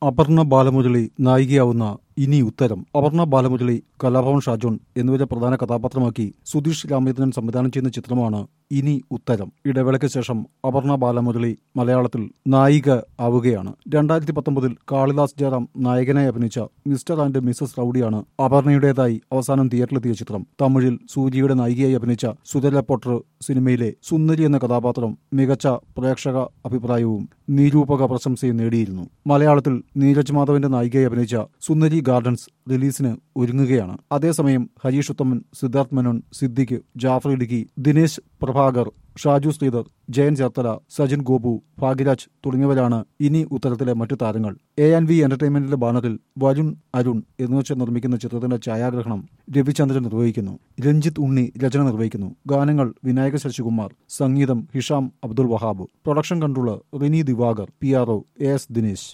അപർണ ബാലമുരളി നായികയാവുന്ന ഇനി ഉത്തരം അപർണ ബാലമുരളി കലാഭവൻ ഷാജോൺ എന്നിവരെ പ്രധാന കഥാപാത്രമാക്കി സുധീഷ് രാമചന്ദ്രൻ സംവിധാനം ചെയ്യുന്ന ചിത്രമാണ് ഇനി ഉത്തരം ഇടവേളയ്ക്ക് ശേഷം അപർണ ബാലമുരളി മലയാളത്തിൽ നായിക ആവുകയാണ് രണ്ടായിരത്തി പത്തൊമ്പതിൽ കാളിദാസ് ജയറാം നായകനായി അഭിനയിച്ച മിസ്റ്റർ ആൻഡ് മിസസ് റൌഡിയാണ് അപർണയുടേതായി അവസാനം തിയേറ്ററിലെത്തിയ ചിത്രം തമിഴിൽ സൂര്യയുടെ നായികയായി അഭിനയിച്ച സുതല പോട്ടർ സിനിമയിലെ സുന്ദരി എന്ന കഥാപാത്രം മികച്ച പ്രേക്ഷക അഭിപ്രായവും നിരൂപക പ്രശംസയും നേടിയിരുന്നു മലയാളത്തിൽ നീരജ് മാധവന്റെ നായികയായി അഭിനയിച്ച സുന്ദരി ഗാർഡൻസ് റിലീസിന് ഒരുങ്ങുകയാണ് അതേസമയം ഹരീഷ് ഉത്തമൻ സിദ്ധാർത്ഥ് മേനോൻ സിദ്ദിഖ് ജാഫർ ഇടുക്കി ദിനേശ് പ്രഭാകർ ഷാജു ശ്രീധർ ജയൻ ചേർത്തല സജിൻ ഗോപു ഭാഗ്യരാജ് തുടങ്ങിയവരാണ് ഇനി ഉത്തരത്തിലെ മറ്റു താരങ്ങൾ എ ആൻഡ് വി എന്റർടൈൻമെന്റിന്റെ ബാനറിൽ വരുൺ അരുൺ എന്നുവെച്ച് നിർമ്മിക്കുന്ന ചിത്രത്തിന്റെ ഛായാഗ്രഹണം രവിചന്ദ്രൻ നിർവഹിക്കുന്നു രഞ്ജിത്ത് ഉണ്ണി രചന നിർവഹിക്കുന്നു ഗാനങ്ങൾ വിനായക ശശികുമാർ സംഗീതം Hesham Abdul Wahab production controller Rini Divakar P R O A S Dinesh